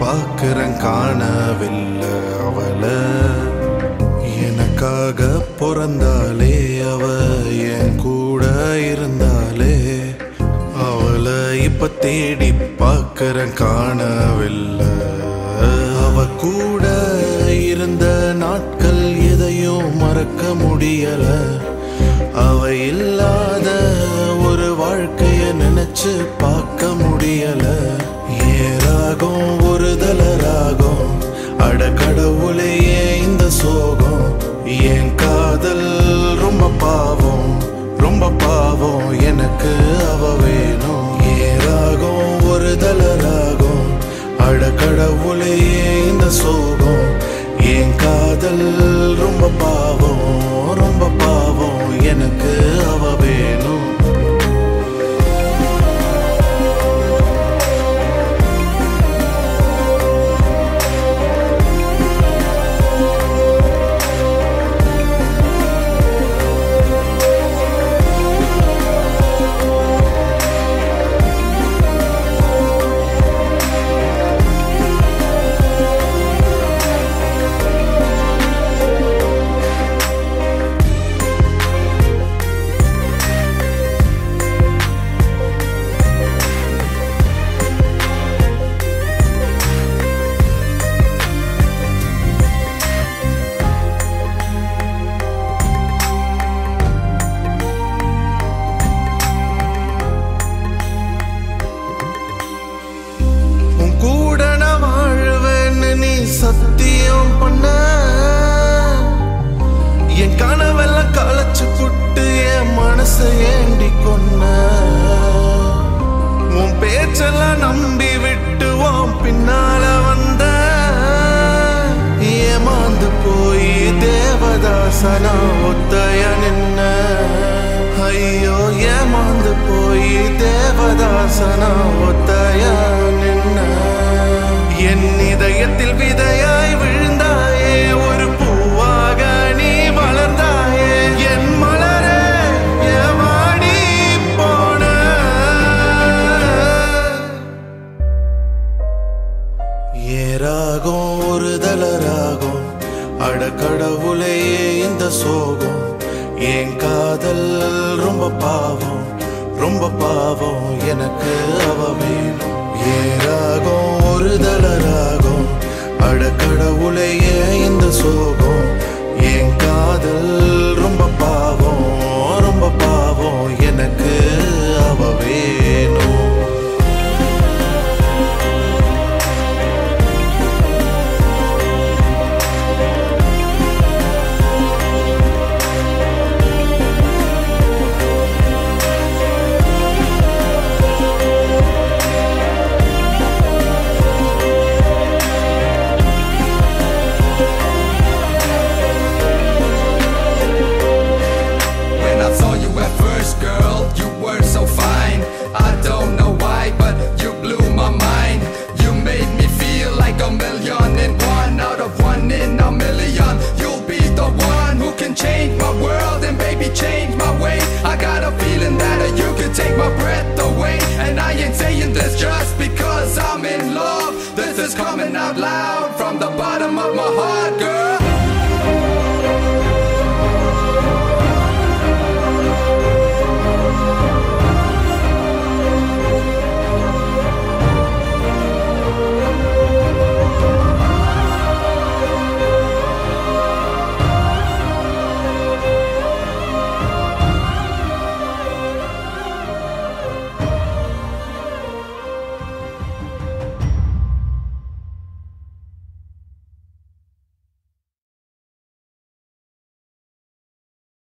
பார்க்கிறேன் காணவில்லை அவளை எனக்காக பிறந்தாலே அவ என் கூட இருந்தாலே அவளை இப்ப தேடி பார்க்கிறேன் காணவில்லை அவ கூட இருந்த நாட்கள் எதையும் மறக்க முடியல அவ இல்லாத ஒரு வாழ்க்கைய நினைச்சு பார்க்க முடியல ஏராகும் ஒரு தலராகும் அட கடவுளே ஏன் இந்த சோகம் என் காதல் ரொம்ப பாவம் ரொம்ப பாவம் எனக்கு அவ வேணும் ஏராகும் ஒரு தலராகும் அட கடவுளே ஏன் இந்த சோகம் என் காதல் ரொம்ப பாவம் ரொம்ப பாவம் எனக்கு அவ வேணும் உன் கூட நான் வாழ்வேன்னு நீ சத்தியம் பண்ண என் கனவெல்லாம் களைச்சு புட்டு என் மனசை ஏண்டி கொன்ன உன் பேச்செல்லாம் நம்பி விட்டு உன் பின்னால வந்த ஏமாந்து போய் தேவதாசனா ஒத்தைய நின்ன ஐயோ ஏமாந்து போய் தேவதாசனா ஒத்தைய நின்ன என் இதயத்தில் விதையாய் விழுந்தாயே ஒரு பூவாக நீ வளர்ந்தாயே என் மலரே ஏமாடி போன ஏராகும் ஒரு தளராகும் அட கடவுளே இந்த சோகம் என் காதல் ரொம்ப பாவம் ரொம்ப பாவம் எனக்கு அவ வேணும் ஏராகும் ஒரு தளராகும் அட கடவுளே இந்த சோகம் என் காதல் ரொம்ப பாவம் ரொம்ப பாவம் எனக்கு அவ வேணும் When I saw you at first, girl, you were so fine. I don't know why, but you blew my mind. You made me feel like a million and one out of one in a million. You'll be the one who can change my world and baby change my way. I got a feeling that you could take my breath